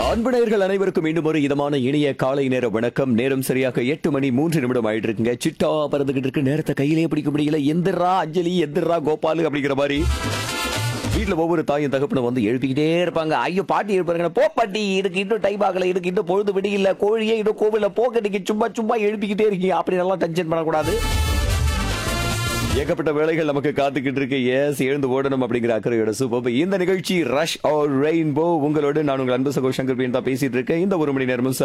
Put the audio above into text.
அன்புடையர்கள் அனைவருக்கும் மீண்டும் ஒரு இதமான இனிய காலை நேர வணக்கம் நேரம் சரியாக எட்டு மணி மூன்று நிமிடம் ஆயிட்டு இருக்குங்க சிட்டா பறந்துகிட்டு இருக்கு நேரத்தை கையிலே பிடிக்க முடியல எந்திரா அஞ்சலி எந்திரா கோபாலு அப்படிங்கிற மாதிரி வீட்டுல ஒவ்வொரு தாயும் தகப்பனும் வந்து எழுப்பிக்கிட்டே இருப்பாங்க ஐயோ பாட்டி எழுப்பாங்க போ பாட்டி இதுக்கு இன்னும் டைம் ஆகல இதுக்கு இன்னும் பொழுது விடியல கோழியே இன்னும் கோவில போக்கடிக்கு சும்மா சும்மா எழுப்பிக்கிட்டே இருக்கீங்க அப்படி நல்லா டென்ஷன் பண்ணக்கூடாது ஏகப்பட்ட வேலைகள் நமக்கு காத்துக்கிட்டு இருக்கு எஸ் எழுந்து ஓடணும் அப்படிங்கிற அக்கறையோட சூப்பர் இந்த நிகழ்ச்சி ரஷ் ஆர் ரெயின்போ உங்களோடு நான் உங்கள் அன்பு சகோ சங்கர் பிரியன் தான் பேசிட்டு இருக்கேன் இந்த ஒரு மணி நேரமும்